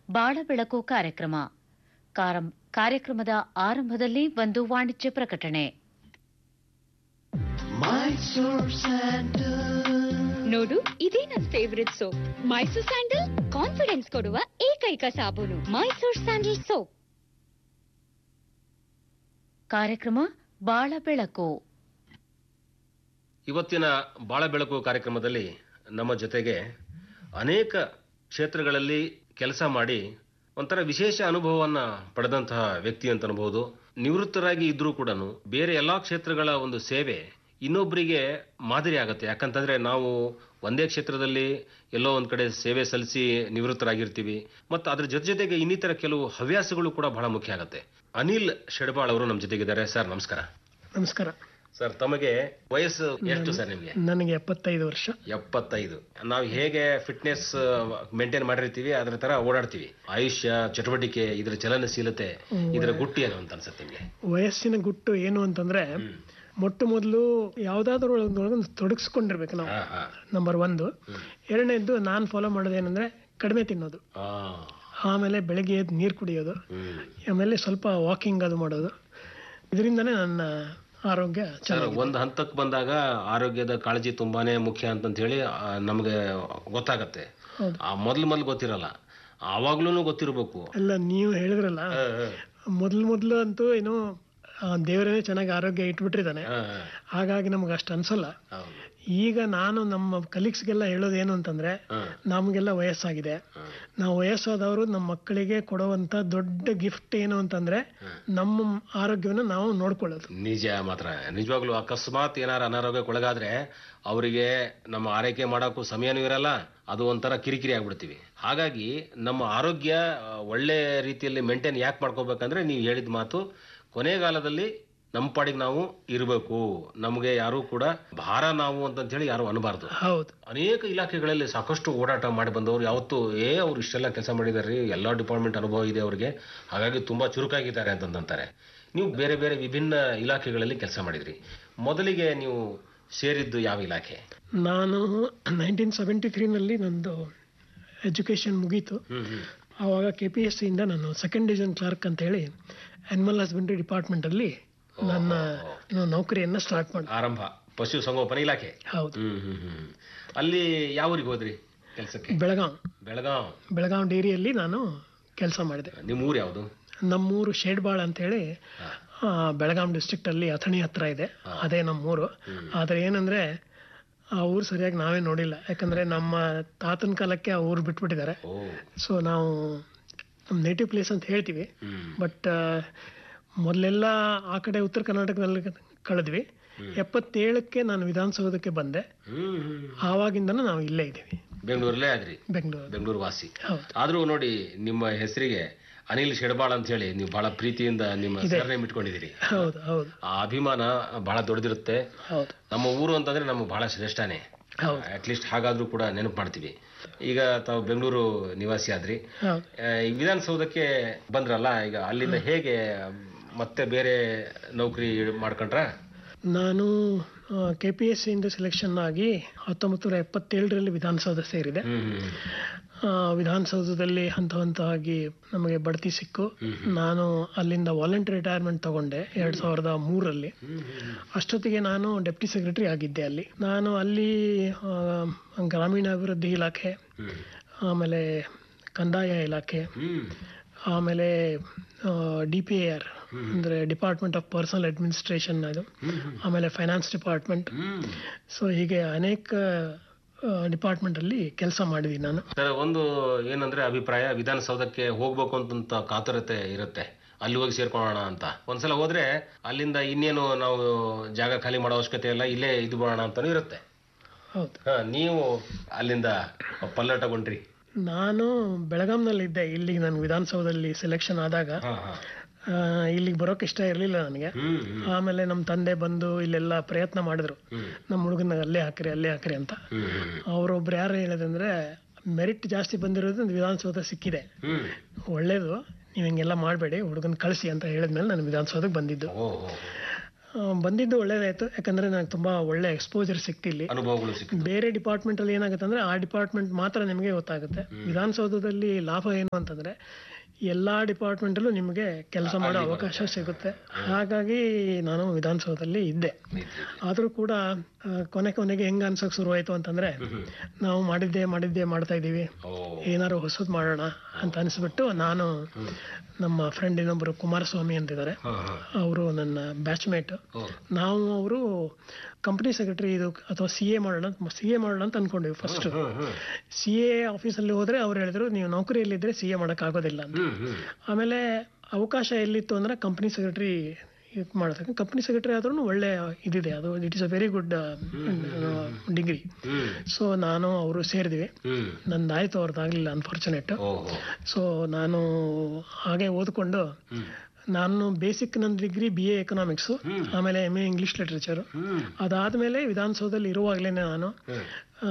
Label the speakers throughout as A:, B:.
A: ಬಾಳ ಬೆಳಕು ಕಾರ್ಯಕ್ರಮ ಕಾರಂ- ಕಾರ್ಯಕ್ರಮದ ಆರಂಭದಲ್ಲಿ ಒಂದು ವಾಣಿಜ್ಯ ಪ್ರಕಟಣೆ
B: ನೋಡು ಇದೇ ನನ್ favourite soap Mysore sandal confidence ಕೊಡುವ ಏಕೈಕ ಸಾಬೂನು ಮೈಸೂರ್ ಸ್ಯಾಂಡಲ್ ಸೋಪ್
A: ಕಾರ್ಯಕ್ರಮ ಬಾಳ ಬೆಳಕು
C: ಇವತ್ತಿನ ಬಾಳ ಬೆಳಕು ಕಾರ್ಯಕ್ರಮದಲ್ಲಿ ನಮ್ಮ ಜೊತೆಗೆ ಅನೇಕ ಕ್ಷೇತ್ರಗಳಲ್ಲಿ ಕೆಲಸ ಮಾಡಿ ಒಂಥರ ವಿಶೇಷ ಅನುಭವವನ್ನ ಪಡೆದಂತಹ ವ್ಯಕ್ತಿ ಅಂತ ಅನ್ಬಹುದು ನಿವೃತ್ತರಾಗಿ ಇದ್ರೂ ಕೂಡ ಬೇರೆ ಎಲ್ಲಾ ಕ್ಷೇತ್ರಗಳ ಒಂದು ಸೇವೆ ಇನ್ನೊಬ್ಬರಿಗೆ ಮಾದರಿ ಆಗುತ್ತೆ ಯಾಕಂತಂದ್ರೆ ನಾವು ಒಂದೇ ಕ್ಷೇತ್ರದಲ್ಲಿ ಎಲ್ಲೋ ಒಂದ್ ಕಡೆ ಸೇವೆ ಸಲ್ಲಿಸಿ ನಿವೃತ್ತರಾಗಿರ್ತೀವಿ ಮತ್ತು ಅದ್ರ ಜೊತೆ ಜೊತೆಗೆ ಇನ್ನಿತರ ಕೆಲವು ಹವ್ಯಾಸಗಳು ಕೂಡ ಬಹಳ ಮುಖ್ಯ ಆಗುತ್ತೆ ಅನಿಲ್ ಶೆಡ್ಬಾಳ್ ಅವರು ನಮ್ಮ ಜೊತೆಗಿದ್ದಾರೆ ಸರ್ ನಮಸ್ಕಾರ
D: ನಮಸ್ಕಾರ
C: ಸರ್ ತಮಗೆ ವಯಸ್ಸು ಎಷ್ಟು ಸರ್ ನಿಮಗೆ
D: ನನಗೆ ಎಪ್ಪತ್ತೈದು ವರ್ಷ
C: ಎಪ್ಪತ್ತೈದು ನಾವು ಹೇಗೆ ಫಿಟ್ನೆಸ್ ಮೇಂಟೈನ್ ಮಾಡಿರ್ತೀವಿ ಅದ್ರ ತರ ಓಡಾಡ್ತೀವಿ ಆಯುಷ್ಯ ಚಟುವಟಿಕೆ ಇದರ ಚಲನಶೀಲತೆ ಇದರ ಗುಟ್ಟಿ ಏನು ಅಂತ ಅನ್ಸುತ್ತೆ ನಿಮಗೆ
D: ವಯಸ್ಸಿನ ಗುಟ್ಟು ಏನು ಅಂತಂದ್ರೆ ಮೊಟ್ಟ ಮೊದಲು ಯಾವ್ದಾದ್ರು ಒಂದೊಳಗೆ ತೊಡಗಿಸ್ಕೊಂಡಿರ್ಬೇಕು ನಾವು
C: ಹಾ ಹಾ
D: ನಂಬರ್ ಒಂದು ಎರಡನೇದ್ದು ನಾನು ಫಾಲೋ ಮಾಡೋದು ಏನಂದ್ರೆ ಕಡಿಮೆ ತಿನ್ನೋದು
C: ಆ,
D: ಆಮೇಲೆ ಬೆಳಗ್ಗೆ ಎದ್ದು ನೀರು ಕುಡಿಯೋದು
C: ಹ್ಮ್.
D: ಆಮೇಲೆ ಸ್ವಲ್ಪ ವಾಕಿಂಗ್ ಅದು ಮಾಡೋದು ಇದರಿಂದನೇ ನನ್ನ ಆರೋಗ್ಯ
C: ಸರ್
D: ಚೆನ್ನಾಗಿ
C: ಒಂದ್ ಹಂತಕ್ಕೆ ಬಂದಾಗ ಆರೋಗ್ಯದ ಕಾಳಜಿ ತುಂಬಾನೇ ಮುಖ್ಯ ಅಂತಂತ ಹೇಳಿ ಆ, ನಮ್ಗೆ ಗೊತ್ತಾಗತ್ತೆ
D: ಹೌದು.
C: ಆ ಮೊದ್ಲು ಮೊದ್ಲು ಗೊತ್ತಿರಲ್ಲ ಆವಾಗ್ಲೂ ಗೊತ್ತಿರ್ಬೇಕು
D: ಎಲ್ಲ ನೀವು ಹೇಳಿದ್ರಲ್ಲ
C: ಹ, ಹ,
D: ಮೊದ್ಲು ಮೊದ್ಲು ಅಂತೂ ಏನೋ ಆ, ದೇವರೇ ಚೆನ್ನಾಗಿ ಆರೋಗ್ಯ ಇಟ್ಬಿಟ್ಟಿದ್ದಾನೆ
C: ಹ, ಹ.
D: ಹಾಗಾಗಿ ನಮ್ಗೆ ಅಷ್ಟು ಅನ್ಸಲ್ಲ
C: ಹೌದು.
D: ಈಗ ನಾನು ನಮ್ಮ ಕಲೀಗ್ಸ್ಗೆಲ್ಲ ಹೇಳೋದು ಏನು ಅಂತಂದ್ರೆ
C: ಹ,
D: ನಮಗೆಲ್ಲ ವಯಸ್ಸಾಗಿದೆ
C: ಹ.
D: ನಾವು ವಯಸ್ಸಾದವರು ನಮ್ಮ ಮಕ್ಕಳಿಗೆ ಕೊಡುವಂತ ದೊಡ್ಡ ಗಿಫ್ಟ್ ಏನು ಅಂತಂದ್ರೆ ನಮ್ಮ ಆರೋಗ್ಯವನ್ನು ನಾವು ನೋಡ್ಕೊಳ್ಳೋದು
C: ನಿಜ ಮಾತ್ರ ನಿಜವಾಗ್ಲೂ ಅಕಸ್ಮಾತ್ ಏನಾರ ಅನಾರೋಗ್ಯಕ್ಕೊಳಗಾದ್ರೆ ಅವರಿಗೆ ನಮ್ಮ ಆರೈಕೆ ಮಾಡೋಕ್ಕೂ ಸಮಯನೂ ಇರಲ್ಲ ಅದು ಒಂಥರ ಕಿರಿಕಿರಿ ಆಗ್ಬಿಡ್ತೀವಿ ಹಾಗಾಗಿ ನಮ್ಮ ಆರೋಗ್ಯ ಆ, ಒಳ್ಳೆ ರೀತಿಯಲ್ಲಿ ಮೇಂಟೈನ್ ಯಾಕೆ ಮಾಡ್ಕೋಬೇಕಂದ್ರೆ ನೀವು ಹೇಳಿದ ಮಾತು ಕೊನೆಗಾಲದಲ್ಲಿ ನಮ್ಮ ಪಾಡಿಗೆ ನಾವು ಇರಬೇಕು ನಮಗೆ ಯಾರೂ ಕೂಡ ಭಾರ ನಾವು ಅಂತ ಹೇಳಿ ಯಾರು ಅನಬಾರ್ದು
D: ಹೌದು
C: ಅನೇಕ ಇಲಾಖೆಗಳಲ್ಲಿ ಸಾಕಷ್ಟು ಓಡಾಟ ಮಾಡಿ ಬಂದವರು ಯಾವತ್ತು ಏ ಅವ್ರು ಇಷ್ಟೆಲ್ಲ ಕೆಲಸ ಮಾಡಿದ್ದಾರೆ ಎಲ್ಲ ಡಿಪಾರ್ಟ್ಮೆಂಟ್ ಅನುಭವ ಇದೆ ಅವರಿಗೆ ಹಾಗಾಗಿ ತುಂಬಾ ಚುರುಕಾಗಿದ್ದಾರೆ ಅಂತಂತಾರೆ ನೀವು ಬೇರೆ ಬೇರೆ ವಿಭಿನ್ನ ಇಲಾಖೆಗಳಲ್ಲಿ ಕೆಲಸ ಮಾಡಿದ್ರಿ ಮೊದಲಿಗೆ ನೀವು ಸೇರಿದ್ದು ಯಾವ ಇಲಾಖೆ
D: ನಾನು ನೈನ್ಟೀನ್ ಸೆವೆಂಟಿ ತ್ರೀನಲ್ಲಿ ನಂದು ಎಜುಕೇಶನ್ ಮುಗೀತು
C: ಹ್ಮ್ ಹ್ಮ್
D: ಆವಾಗ ಕೆ ಪಿ ಎಸ್ ಸಿಯಿಂದ ನಾನು ಸೆಕೆಂಡ್ ಡಿವಿಷನ್ ಕ್ಲರ್ಕ್ ಅಂತ ಹೇಳಿ ಅನಿಮಲ್ ಹಸ್ಬೆಂಡ್ರಿ ಡಿಪಾರ್ಟ್ಮೆಂಟಲ್ಲಿ ನನ್ನ ನಾನು ನೌಕರಿಯನ್ನ ಸ್ಟಾರ್ಟ್ ಮಾಡಿದೆ
C: ಆರಂಭ ಪಶು ಸಂಗೋಪನಾ ಇಲಾಖೆ
D: ಹೌದು
C: ಹ್ಮ್ ಹ್ಮ್ ಹ್ಮ್ ಅಲ್ಲಿ ಯಾವ ಊರಿಗೆ ಹೋದ್ರಿ ಕೆಲಸಕ್ಕೆ
D: ಬೆಳಗಾಂ
C: ಬೆಳಗಾವ್
D: ಬೆಳಗಾಂ ಡೇರಿಯಲ್ಲಿ ನಾನು ಕೆಲಸ ಮಾಡಿದೆ
C: ನಿಮ್ಮ ಊರು ಯಾವುದು
D: ನಮ್ಮೂರು ಶೇಡ್ಬಾಳ್ ಅಂತೇಳಿ ಆ, ಬೆಳಗಾಂ ಡಿಸ್ಟ್ರಿಕ್ಟ್ ಅಲ್ಲಿ ಅಥಣಿ ಹತ್ರ ಇದೆ ಅದೇ ನಮ್ಮೂರು ಆದ್ರೆ ಏನಂದ್ರೆ ಆ ಊರು ಸರಿಯಾಗಿ ನಾವೇ ನೋಡಿಲ್ಲ ಯಾಕಂದ್ರೆ ನಮ್ಮ ತಾತನ ಕಾಲಕ್ಕೆ ಆ ಊರು ಬಿಟ್ಬಿಟ್ಟಿದ್ದಾರೆ
C: ಓ
D: ಸೊ ನಾವು ನಮ್ಮ ನೇಟಿವ್ ಪ್ಲೇಸ್ ಅಂತ ಹೇಳ್ತೀವಿ
C: ಹ್ಮ್
D: ಬಟ್ ಮೊದಲೆಲ್ಲ ಆ ಕಡೆ ಉತ್ತರ ಕರ್ನಾಟಕದಲ್ಲಿ ಕಳೆದ್ವಿ ಎಪ್ಪತ್ತೇಳಕ್ಕೆ ನಾನು ವಿಧಾನಸೌಧಕ್ಕೆ ಬಂದೆ
C: ಹ್ಮ್ ಹ್ಮ್
D: ಆವಾಗಿಂದನೂ ನಾವು ಇಲ್ಲೇ ಇದ್ದೀವಿ
C: ಬೆಂಗಳೂರಲ್ಲೇ ಆದ್ರಿ
D: ಬೆಂಗಳೂರು
C: ಬೆಂಗಳೂರು ವಾಸಿ
D: ಹೌದು
C: ಆದ್ರೂ ನೋಡಿ ನಿಮ್ಮ ಹೆಸರಿಗೆ ಅನಿಲ್ ಶೆಡ್ಬಾಳ್ ಅಂತ ಹೇಳಿ ನೀವು ಬಹಳ ಪ್ರೀತಿಯಿಂದ ನಿಮ್ಮ ಸರ್ನೇಮ್ ಇಟ್ಕೊಂಡಿದ್ದೀರಿ
D: ಹೌದು ಹೌದು
C: ಆ ಅಭಿಮಾನ ಬಹಳ ದೊಡ್ಡದಿರುತ್ತೆ
D: ಹೌದು
C: ನಮ್ಮ ಊರು ಅಂತಂದ್ರೆ ನಮಗೆ ಬಹಳ ಶ್ರೇಷ್ಠನೇ
D: ಹೌದು.
C: ಅಟ್ಲೀಸ್ಟ್ ಹಾಗಾದ್ರೂ ಕೂಡ ನೆನಪು ಮಾಡ್ತೀವಿ ಈಗ ತಾವು ಬೆಂಗಳೂರು ನಿವಾಸಿ ಆದ್ರಿ
D: ಹೌದು
C: ಆ, ಈ ವಿಧಾನಸೌಧಕ್ಕೆ ಬಂದ್ರಲ್ಲ ಈಗ ಅಲ್ಲಿಂದ ಹೇಗೆ ಮತ್ತೆ ಬೇರೆ ನೌಕರಿ ಮಾಡ್ಕೊಂಡ್ರ
D: ನಾನು ಕೆ ಪಿ ಎಸ್ ಸಿಯಿಂದ ಸೆಲೆಕ್ಷನ್ ಆಗಿ ಹತ್ತೊಂಬತ್ತು ನೂರ ಎಪ್ಪತ್ತೇಳರಲ್ಲಿ ವಿಧಾನಸೌಧ ಸೇರಿದೆ
C: ಹ್ಮ್ ಹ್ಮ್
D: ಆ, ವಿಧಾನಸೌಧದಲ್ಲಿ ಹಂತ ಹಂತವಾಗಿ ನಮಗೆ ಬಡ್ತಿ ಸಿಕ್ಕು ನಾನು ಅಲ್ಲಿಂದ ವಾಲಂಟಿಯರ್ ರಿಟೈರ್ಮೆಂಟ್ ತಗೊಂಡೆ ಎರಡ್ ಸಾವಿರದ ಮೂರರಲ್ಲಿ ಅಷ್ಟೊತ್ತಿಗೆ ನಾನು ಡೆಪ್ಟಿ ಸೆಕ್ರೆಟರಿ ಆಗಿದ್ದೆ ಅಲ್ಲಿ ನಾನು ಅಲ್ಲಿ ಆ, ಗ್ರಾಮೀಣಾಭಿವೃದ್ಧಿ ಇಲಾಖೆ
C: ಹ್ಮ್
D: ಆಮೇಲೆ ಕಂದಾಯ ಇಲಾಖೆ
C: ಹ್ಮ್
D: ಆಮೇಲೆ ಡಿ ಪಿ ಆರ್ ಅಂದರೆ ಡಿಪಾರ್ಟ್ಮೆಂಟ್ ಆಫ್ ಪರ್ಸನಲ್ ಅಡ್ಮಿನಿಸ್ಟ್ರೇಷನ್ ಅದು ಆಮೇಲೆ ಫೈನಾನ್ಸ್ ಡಿಪಾರ್ಟ್ಮೆಂಟ್
C: ಹ್ಮ್
D: ಸೊ ಹೀಗೆ ಅನೇಕ ಡಿಪಾರ್ಟ್ಮೆಂಟ್ ಅಲ್ಲಿ ಕೆಲಸ ಮಾಡಿದ್ದೀನಿ ನಾನು
C: ಸರ್ ಒಂದು ಏನಂದ್ರೆ ಅಭಿಪ್ರಾಯ ವಿಧಾನಸೌಧಕ್ಕೆ ಹೋಗ್ಬೇಕು ಅಂತಂತ ಕಾತುರತೆ ಇರುತ್ತೆ ಅಲ್ಲಿ ಹೋಗಿ ಸೇರ್ಕೊಳ್ಳೋಣ ಅಂತ ಒಂದ್ಸಲ ಹೋದ್ರೆ ಅಲ್ಲಿಂದ ಇನ್ನೇನು ನಾವು ಜಾಗ ಖಾಲಿ ಮಾಡೋ ಅವಶ್ಯಕತೆ ಇಲ್ಲ ಇಲ್ಲೇ ಇದು ಮಾಡೋಣ ಅಂತಾನು ಇರುತ್ತೆ
D: ಹೌದು
C: ಹಾ, ನೀವು ಅಲ್ಲಿಂದ ಪಲ್ಲಟಗೊಂಡ್ರಿ
D: ನಾನು ಬೆಳಗಾಂನಲ್ಲಿದ್ದೆ ಇಲ್ಲಿಗೆ ನಾನು ವಿಧಾನಸೌಧದಲ್ಲಿ ಸೆಲೆಕ್ಷನ್ ಆದಾಗ
C: ಹಾ ಹಾ
D: ಆ, ಇಲ್ಲಿಗೆ ಬರೋಕೆ ಇಷ್ಟ ಇರಲಿಲ್ಲ ನನಗೆ
C: ಹ್ಮ್ ಹ್ಮ್
D: ಆಮೇಲೆ ನಮ್ಮ ತಂದೆ ಬಂದು ಇಲ್ಲೆಲ್ಲ ಪ್ರಯತ್ನ ಮಾಡಿದ್ರು
C: ಹ್ಮ್
D: ನಮ್ಮ ಹುಡುಗನ ಅಲ್ಲೇ ಹಾಕ್ರಿ ಅಲ್ಲೇ ಹಾಕ್ರಿ ಅಂತ
C: ಹ್ಮ್ ಹ್ಮ್
D: ಅವರೊಬ್ರು ಯಾರು ಹೇಳಿದಂದ್ರೆ ಮೆರಿಟ್ ಜಾಸ್ತಿ ಬಂದಿರೋದು ವಿಧಾನಸೌಧ ಸಿಕ್ಕಿದೆ
C: ಹ್ಮ್
D: ಒಳ್ಳೇದು ನೀವು ಹಿಂಗೆಲ್ಲ ಮಾಡಬೇಡಿ ಹುಡುಗನ ಕಳಿಸಿ ಅಂತ ಹೇಳಿದ್ಮೇಲೆ ನಾನು ವಿಧಾನಸೌಧಕ್ಕೆ ಬಂದಿದ್ದು
C: ಓ ಓ, ಓ.
D: ಆ, ಬಂದಿದ್ದು ಒಳ್ಳೇದಾಯ್ತು ಯಾಕಂದ್ರೆ ನನಗೆ ತುಂಬಾ ಒಳ್ಳೆ ಎಕ್ಸ್ಪೋಜರ್ ಸಿಕ್ತಿಲ್ಲಿ
C: ಅನುಭವಗಳು ಸಿಕ್ಕಿತು
D: ಬೇರೆ ಡಿಪಾರ್ಟ್ಮೆಂಟ್ ಅಲ್ಲಿ ಏನಾಗುತ್ತೆ ಅಂದ್ರೆ ಆ ಡಿಪಾರ್ಟ್ಮೆಂಟ್ ಮಾತ್ರ ನಿಮಗೆ ಗೊತ್ತಾಗುತ್ತೆ ವಿಧಾನಸೌಧದಲ್ಲಿ ಲಾಭ ಏನು ಅಂತಂದ್ರೆ ಎಲ್ಲಾ ಡಿಪಾರ್ಟ್ಮೆಂಟ್ ಅಲ್ಲೂ ನಿಮಗೆ ಕೆಲಸ ಮಾಡೋ ಅವಕಾಶ ಸಿಗುತ್ತೆ ಹಾಗಾಗಿ ನಾನು ವಿಧಾನಸೌಧದಲ್ಲಿ ಇದ್ದೆ ಆದ್ರೂ ಕೂಡ ಆ, ಕೊನೆ ಕೊನೆಗೆ ಹೆಂಗ ಅನ್ಸಕ್ ಶುರುವಾಯ್ತು ಅಂತಂದ್ರೆ ನಾವು ಮಾಡಿದ್ದೆ ಮಾಡಿದ್ದೆ ಮಾಡ್ತಾ ಇದೀವಿ
C: ಓ
D: ಏನಾದ್ರು ಹೊಸದ್ ಮಾಡೋಣ ಅಂತ ಅನ್ಸ್ಬಿಟ್ಟು ನಾನು ನಮ್ಮ ಫ್ರೆಂಡ್ ಇನ್ನೊಬ್ರು ಕುಮಾರಸ್ವಾಮಿ ಅಂತಿದ್ದಾರೆ
C: ಹಾ ಹಾ
D: ಅವರು ನನ್ನ ಬ್ಯಾಚ್ಮೇಟ್
C: ಓ
D: ನಾವು ಅವರು ಕಂಪನಿ ಸೆಕ್ರೆಟರಿ ಇದು ಅಥವಾ ಸಿ ಎ ಮಾಡೋಣ ಸಿ ಎ ಮಾಡೋಣ ಅಂತ ಅನ್ಕೊಂಡ್ವಿ ಫಸ್ಟ್
C: ಹ್ಮ್ ಹ್ಮ್
D: ಸಿ ಎ ಆಫೀಸಲ್ಲಿ ಹೋದ್ರೆ ಅವ್ರು ಹೇಳಿದ್ರು ನೀವು ನೌಕರಿಯಲ್ಲಿದ್ರೆ ಸಿ ಎ ಮಾಡಕ್ ಆಗೋದಿಲ್ಲ ಅಂತ
C: ಹ್ಮ್ ಹ್ಮ್
D: ಆಮೇಲೆ ಅವಕಾಶ ಎಲ್ಲಿತ್ತು ಅಂದ್ರೆ ಕಂಪನಿ ಸೆಕ್ರೆಟರಿ ಇದು ಮಾಡೋದಕ್ಕೆ ಕಂಪನಿ ಸೆಕ್ರೆಟರಿ ಆದ್ರೂ ಒಳ್ಳೆ ಇದಿದೆ ಅದು it is a very good degree
C: hmm
D: so ನಾನು ಅವರು ಸೇರಿದ್ವಿ
C: ಹ್ಮ್
D: ನಂದಾಯ್ತು ಅವ್ರದ್ದಾಗಲಿಲ್ಲ ಅನ್ಫಾರ್ಚುನೇಟ್
C: ಓಹೋ
D: ಸೊ ನಾನು ಹಾಗೆ ಓದ್ಕೊಂಡು
C: ಹ್ಮ್
D: ನಾನು ಬೇಸಿಕ್ ನನ್ನ ಡಿಗ್ರಿ ಬಿ ಎ ಎಕನಾಮಿಕ್ಸು ಆಮೇಲೆ ಎಮ್ ಎ ಇಂಗ್ಲಿಷ್ ಲಿಟ್ರೇಚರು
C: ಹ್ಮ್
D: ಅದಾದ್ಮೇಲೆ ವಿಧಾನಸೌಧದಲ್ಲಿ ಇರುವಾಗಲೇ ನಾನು
C: ಹ್ಮ್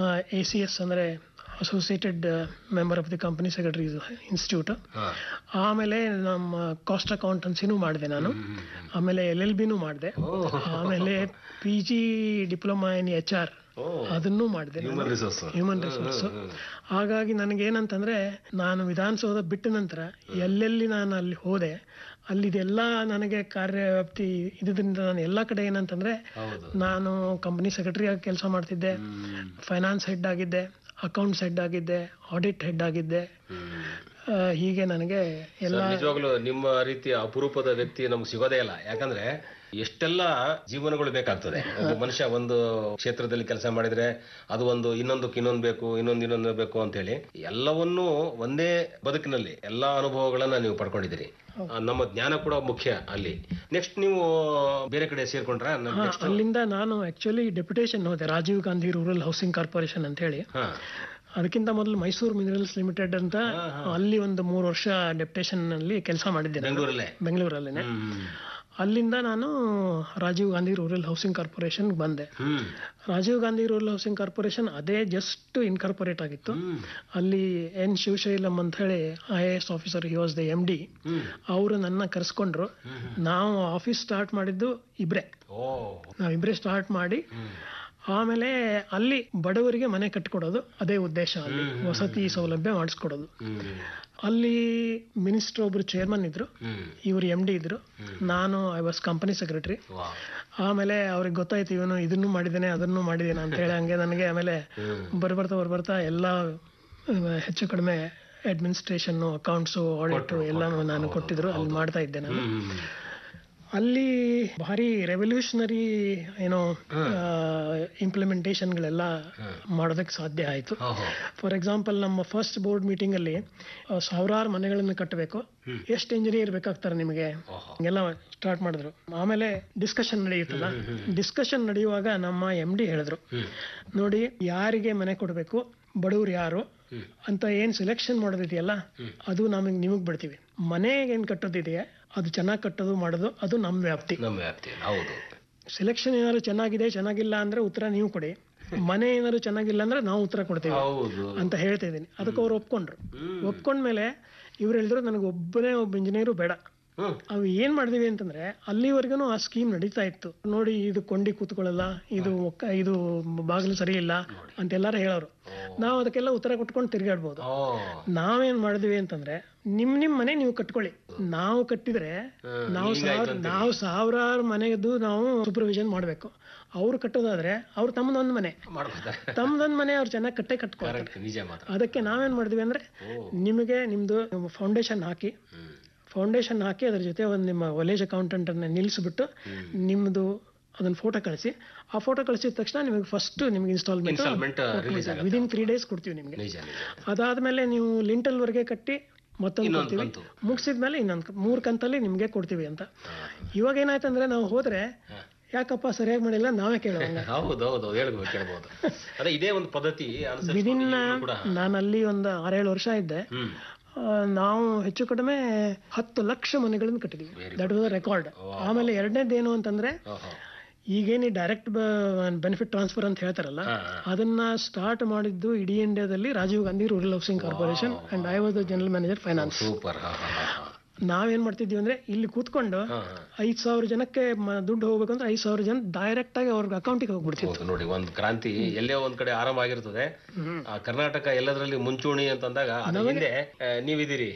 D: ಎ ಸಿ ಎಸ್ ಅಂದರೆ associated member of the company secretary institute
C: ಹಾ
D: ಆಮೇಲೆ ನಮ್ಮ ಕಾಸ್ಟ್ ಅಕೌಂಟೆನ್ಸಿನೂ ಮಾಡಿದೆ ನಾನು ಆಮೇಲೆ ಎಲ್ ಎಲ್ ಬಿನೂ ಮಾಡಿದೆ
C: ಓಹ್
D: ಆಮೇಲೆ P G diploma in H R
C: O
D: ಅದನ್ನೂ ಮಾಡಿದೆ
C: ಹ್ಯೂಮನ್ ರಿಸೋರ್ಸ್
D: ಹ್ಯೂಮನ್ ರಿಸೋರ್ಸ್ ಹಾಗಾಗಿ ನನಗೇನಂತಂದ್ರೆ ನಾನು ವಿಧಾನಸೌಧ ಬಿಟ್ಟ ನಂತರ ಎಲ್ಲೆಲ್ಲಿ ನಾನು ಅಲ್ಲಿ ಹೋದೆ ಅಲ್ಲಿದೆಲ್ಲ ನನಗೆ ಕಾರ್ಯವ್ಯಾಪ್ತಿ ಇದರಿಂದ ನಾನು ಎಲ್ಲ ಕಡೆ ಏನಂತಂದ್ರೆ
C: ಹೌದು
D: ನಾನು ಕಂಪನಿ ಸೆಕ್ರೆಟರಿ ಆಗಿ ಕೆಲಸ ಮಾಡ್ತಿದ್ದೆ
C: ಹ್ಮ್
D: ಫೈನಾನ್ಸ್ ಹೆಡ್ ಆಗಿದ್ದೆ ಅಕೌಂಟ್ಸ್ ಹೆಡ್ ಆಗಿದ್ದೆ ಆಡಿಟ್ ಹೆಡ್ ಆಗಿದ್ದೆ
C: ಹ್ಮ್
D: ಆ, ಹೀಗೆ ನನಗೆ ಎಲ್ಲ
C: ಸರ್, ನಿಜವಾಗ್ಲೂ ನಿಮ್ಮ ರೀತಿಯ ಅಪರೂಪದ ವ್ಯಕ್ತಿ ನಮ್ಗೆ ಸಿಗೋದೇ ಇಲ್ಲ ಯಾಕಂದ್ರೆ ಎಷ್ಟೆಲ್ಲ ಜೀವನಗಳು ಬೇಕಾಗ್ತದೆ ಒಬ್ಬ ಮನುಷ್ಯ ಒಂದು ಕ್ಷೇತ್ರದಲ್ಲಿ ಕೆಲಸ ಮಾಡಿದ್ರೆ ಅದು ಒಂದು ಇನ್ನೊಂದಕ್ಕೆ ಇನ್ನೊಂದು ಬೇಕು ಇನ್ನೊಂದು ಇನ್ನೊಂದು ಬೇಕು ಅಂತ ಹೇಳಿ ಎಲ್ಲವನ್ನೂ ಒಂದೇ ಬದುಕಿನಲ್ಲಿ ಎಲ್ಲಾ ಅನುಭವಗಳನ್ನ ನೀವು ಪಡ್ಕೊಂಡಿದ್ದೀರಿ ಆ, ನಮ್ಮ ಜ್ಞಾನ ಕೂಡ ಮುಖ್ಯ ಅಲ್ಲಿ ನೆಕ್ಸ್ಟ್ ನೀವು ಬೇರೆ ಕಡೆ ಸೇರ್ಕೊಂಡ್ರ
D: ಹಾ, ಅಲ್ಲಿಂದ ನಾನು ಆಕ್ಚುಲಿ ಡೆಪ್ಯುಟೇಷನ್ ಹೋದೆ Rajiv Gandhi rural housing corporation ಅಂತ ಹೇಳಿ
C: ಹಾ
D: ಅದಕ್ಕಿಂತ ಮೊದಲು ಮೈಸೂರು ಮಿನರಲ್ಸ್ ಲಿಮಿಟೆಡ್ ಅಂತ ಅಲ್ಲಿ ಒಂದು ಮೂರು ವರ್ಷ ಡೆಪ್ಯುಟೇಷನ್ ನಲ್ಲಿ ಕೆಲಸ ಮಾಡಿದ್ದೇನೆ
C: ಬೆಂಗಳೂರಲ್ಲೇ
D: ಬೆಂಗಳೂರಲ್ಲೇನೆ
C: ಹ್ಮ್
D: ಅಲ್ಲಿಂದ ನಾನು Rajiv Gandhi rural housing corporation ಬಂದೆ
C: ಹ್ಮ್
D: Rajiv Gandhi rural housing corporation ಅದೇ ಜಸ್ಟ್ ಇನ್ಕಾರ್ಪೊರೇಟ್ ಆಗಿತ್ತು
C: ಹ್ಮ್
D: ಅಲ್ಲಿ ಎನ್ ಶಿವಶೈಲಂ ಅಂತ ಹೇಳಿ I A S officer he was the M D
C: ಹ್ಮ್
D: ಅವರು ನನ್ನ ಕರೆಸ್ಕೊಂಡ್ರು ನಾವು ಆಫೀಸ್ ಸ್ಟಾರ್ಟ್ ಮಾಡಿದ್ದು ಇಬ್ರೆ
C: ಓ
D: ನಾವಿಬ್ರೆ ಸ್ಟಾರ್ಟ್ ಮಾಡಿ
C: ಹ್ಮ್
D: ಆಮೇಲೆ ಅಲ್ಲಿ ಬಡವರಿಗೆ ಮನೆ ಕಟ್ಕೊಡೋದು ಅದೇ ಉದ್ದೇಶ ಅಲ್ಲಿ ವಸತಿ ಸೌಲಭ್ಯ ಮಾಡಿಸ್ಕೊಡೋದು
C: ಹ್ಮ್
D: ಅಲ್ಲಿ ಮಿನಿಸ್ಟರ್ ಒಬ್ರು ಚೇರ್ಮನ್ ಇದ್ರು
C: ಹ್ಮ್
D: ಇವರು ಎಮ್ ಡಿ ಇದ್ರು ನಾನು ಐ ವಾಸ್ ಕಂಪನಿ ಸೆಕ್ರೆಟರಿ
C: ವಾ
D: ಆಮೇಲೆ ಅವ್ರಿಗೆ ಗೊತ್ತಾಯ್ತು ಇವನು ಇದನ್ನು ಮಾಡಿದ್ದೇನೆ ಅದನ್ನು ಮಾಡಿದ್ದೇನೆ ಅಂತ ಹೇಳಿ ಹಂಗೆ ನನಗೆ ಆಮೇಲೆ
C: ಹ್ಮ್
D: ಬರ್ಬರ್ತಾ ಬರ್ಬರ್ತಾ ಎಲ್ಲ ಆ, ಹೆಚ್ಚು ಕಡಿಮೆ ಅಡ್ಮಿನಿಸ್ಟ್ರೇಷನ್ ಅಕೌಂಟ್ಸು ಆಡಿಟ್ ಎಲ್ಲ ನಾನು ಕೊಟ್ಟಿದ್ರು ಅಲ್ಲಿ ಮಾಡ್ತಾ ಇದ್ದೆ ನಾನು
C: ಹ್ಮ್
D: ಅಲ್ಲಿ ಭಾರಿ ರೆವಲ್ಯೂಷನರಿ ಏನೋ ಇಂಪ್ಲಿಮೆಂಟೇಷನ್ಗಳೆಲ್ಲ ಮಾಡೋದಕ್ಕೆ ಸಾಧ್ಯ ಆಯಿತು
C: ಓಹೋ
D: ಫಾರ್ ಎಕ್ಸಾಂಪಲ್ ನಮ್ಮ ಫಸ್ಟ್ ಬೋರ್ಡ್ ಮೀಟಿಂಗ್ ಅಲ್ಲಿ ಆ, ಸಾವಿರಾರು ಮನೆಗಳನ್ನು ಕಟ್ಟಬೇಕು ಎಷ್ಟು ಇಂಜಿನಿಯರ್ ಬೇಕಾಗ್ತಾರೆ ನಿಮಗೆ
C: ಓಹೋ
D: ಎಲ್ಲ ಸ್ಟಾರ್ಟ್ ಮಾಡಿದ್ರು ಆಮೇಲೆ ಡಿಸ್ಕಷನ್ ನಡೆಯುತ್ತಲ್ಲ ಡಿಸ್ಕಷನ್ ನಡೆಯುವಾಗ ನಮ್ಮ ಎಂ ಡಿ ಹೇಳಿದ್ರು
C: ಹ್ಮ್
D: ನೋಡಿ ಯಾರಿಗೆ ಮನೆ ಕೊಡಬೇಕು ಬಡವ್ರು ಯಾರು ಅಂತ ಏನ್ ಸೆಲೆಕ್ಷನ್ ಮಾಡೋದಿದೆಯಲ್ಲ ಅದು ನಮಗೆ ನಿಮಗ್ ಬಿಡ್ತೀವಿ ಮನೆಗೆ ಏನ್ ಕಟ್ಟೋದಿದೆಯಾ ಅದು ಚೆನ್ನಾಗಿ ಕಟ್ಟೋದು ಮಾಡೋದು ಅದು ನಮ್ಮ ವ್ಯಾಪ್ತಿ
C: ನಮ್ಮ ವ್ಯಾಪ್ತಿ ಹೌದು
D: ಸೆಲೆಕ್ಷನ್ ಏನಾದ್ರು ಚೆನ್ನಾಗಿದೆ ಚೆನ್ನಾಗಿಲ್ಲ ಅಂದ್ರೆ ಉತ್ತರ ನೀವು ಕೊಡಿ ಮನೆ ಏನಾದ್ರು ಚೆನ್ನಾಗಿಲ್ಲ ಅಂದ್ರೆ ನಾವು ಉತ್ತರ ಕೊಡ್ತೀವಿ
C: ಹೌದು
D: ಅಂತ ಹೇಳ್ತಾ ಇದ್ದೀನಿ ಅದಕ್ಕೆ ಅವ್ರು ಒಪ್ಕೊಂಡ್ರು ಒಪ್ಕೊಂಡ್ಮೇಲೆ ಇವ್ರು ಹೇಳಿದ್ರು ನನಗೆ ಒಬ್ಬನೇ ಒಬ್ಬ ಇಂಜಿನಿಯರು ಬೇಡ
C: ಹ್ಮ್
D: ಅವು ಏನ್ ಮಾಡಿದೀವಿ ಅಂತಂದ್ರೆ ಅಲ್ಲಿವರೆಗೂ ಆ ಸ್ಕೀಮ್ ನಡೀತಾ ಇತ್ತು ನೋಡಿ ಇದು ಕೊಂಡಿ ಕೂತ್ಕೊಳ್ಳಲ್ಲ ಇದು ಒಕ್ಕ ಇದು ಬಾಗಿಲು ಸರಿ ಇಲ್ಲ ಅಂತೆಲ್ಲಾರು ಹೇಳೋರು ನಾವು ಅದಕ್ಕೆಲ್ಲ ಉತ್ತರ ಕೊಟ್ಕೊಂಡು ತಿರ್ಗಾಡ್ಬೋದು
C: ಓ
D: ನಾವೇನ್ ಮಾಡಿದ್ವಿ ಅಂತಂದ್ರೆ ನಿಮ್ ನಿಮ್ ಮನೆ ನೀವು ಕಟ್ಕೊಳ್ಳಿ ನಾವು ಕಟ್ಟಿದ್ರೆ ನಾವು ಸಾವಿರ ನಾವು ಸಾವಿರಾರು ಮನೆಯದ್ದು ನಾವು ಸೂಪರ್ವಿಷನ್ ಮಾಡ್ಬೇಕು ಅವ್ರು ಕಟ್ಟೋದಾದ್ರೆ ಅವ್ರು ತಮ್ಮದೊಂದು ಮನೆ
C: ಮಾಡ್ಬೋದಾ
D: ತಮ್ಮದೊಂದು ಮನೆ ಅವ್ರು ಚೆನ್ನಾಗಿ ಕಟ್ಟೆ ಕಟ್ಕೊಳ್ತಾರೆ
C: ಕರೆಕ್ಟ್ ನಿಜ ಮಾತ್ರ
D: ಅದಕ್ಕೆ ನಾವೇನ್ ಮಾಡಿದ್ವಿ ಅಂದ್ರೆ ನಿಮಗೆ ನಿಮ್ದು ಫೌಂಡೇಶನ್ ಹಾಕಿ
C: ಹ್ಮ್
D: ಫೌಂಡೇಶನ್ ಹಾಕಿ ಅದ್ರ ಜೊತೆ ಒಂದು ನಿಮ್ಮ ವಿಲೇಜ್ ಅಕೌಂಟೆಂಟ್ ಅನ್ನ ನಿಲ್ಲಿಸ್ಬಿಟ್ಟು ನಿಮ್ದು ಅದನ್ನ ಫೋಟೋ ಕಳಿಸಿ ಆ ಫೋಟೋ ಕಳಿಸಿದ ತಕ್ಷಣ ನಿಮಗೆ ಫಸ್ಟ್ ನಿಮ್ಗೆ ಇನ್ಸ್ಟಾಲ್ಮೆಂಟ್
C: ಇನ್ಸ್ಟಾಲ್ಮೆಂಟ್ ರಿಲೀಸ್ ಆಗುತ್ತೆ
D: ವಿದಿನ್ ತ್ರೀ ಡೇಸ್ ಕೊಡ್ತೀವಿ ನಿಮ್ಗೆ
C: ನಿಜ ನಿಜ
D: ಅದಾದ್ಮೇಲೆ ನೀವು ಲಿಂಟಲ್ ವರೆಗೆ ಕಟ್ಟಿ ಮತ್ತೊಂದು
C: ಇನ್ನೊಂದು
D: ಕೊಡ್ತೀವಿ
C: ಕಂತು.
D: ಮುಗಿಸಿದ್ಮೇಲೆ ಇನ್ನೊಂದು ಮೂರು ಕಂತಲ್ಲಿ ನಿಮ್ಗೆ ಕೊಡ್ತೀವಿ ಅಂತ ಇವಾಗ ಏನಾಯ್ತಂದ್ರೆ ನಾವು ಹೋದ್ರೆ ಯಾಕಪ್ಪ ಸರಿಯಾಗಿ ಮಾಡಿಲ್ಲ ನಾವೇ ಕೇಳುವಂಗ
C: ಹೌದು ಹೌದು ಹೇಳ್ಬೋದು ಕೇಳ್ಬೋದು ಅದೇ ಇದೇ ಒಂದು ಪದ್ಧತಿ ಅನುಸರಿಸ್ಕೊಂಡು
D: ವಿದಿನ್
C: ಈಗಲೂ ಕೂಡ
D: ನಾನು ಅಲ್ಲಿ ಒಂದು ಆರೇಳು ವರ್ಷ ಇದ್ದೆ
C: ಹ್ಮ್
D: ಆ, ನಾವು ಹೆಚ್ಚು ಕಡಿಮೆ ಹತ್ತು ಲಕ್ಷ ಮನೆಗಳನ್ನು ಕಟ್ಟಿದೀವಿ ದಟ್ ವಾಸ್ ರೆಕಾರ್ಡ್ ಆಮೇಲೆ ಎರಡನೇದು ಏನು ಅಂತಂದ್ರೆ
C: ಓಹೋ
D: ಈಗೇನು ಡೈರೆಕ್ಟ್ ಬೆನಿಫಿಟ್ ಟ್ರಾನ್ಸ್ಫರ್ ಅಂತ ಹೇಳ್ತಾರಲ್ಲ
C: ಹಾ,
D: ಅದನ್ನ ಸ್ಟಾರ್ಟ್ ಮಾಡಿದ್ದು ಇಡೀ ಇಂಡಿಯಾದಲ್ಲಿ Rajiv Gandhi rural housing corporation and I was the general manager finance
C: super ಹಾ ಹಾ ಹಾ ಹಾ
D: ನಾವೇನ್ ಮಾಡ್ತಿದ್ವಿ ಅಂದ್ರೆ ಇಲ್ಲಿ ಕೂತ್ಕೊಂಡು
C: ಹಾ, ಹಾ.
D: ಐದ್ ಸಾವಿರ ಜನಕ್ಕೆ ಮ- ದುಡ್ಡು ಹೋಗ್ಬೇಕು ಅಂದ್ರೆ ಐದ್ ಸಾವಿರ ಜನ ಡೈರೆಕ್ಟ್ ಆಗಿ ಅವ್ರಿಗೆ ಅಕೌಂಟಿಗೆ ಹೋಗ್ಬಿಡ್ತಿತ್ತು
C: ಹೌದು ನೋಡಿ ಒಂದ್ ಕ್ರಾಂತಿ ಎಲ್ಲೇ ಒಂದ್ ಕಡೆ ಆರಂಭ ಆಗಿರ್ತದೆ ಆ ಕರ್ನಾಟಕ ಎಲ್ಲದರಲ್ಲಿ ಮುಂಚೂಣಿ ಅಂತಂದಾಗ ಅದ್ರ ಹಿಂದೆ ಆ, ನೀವಿದ್ದೀರಿ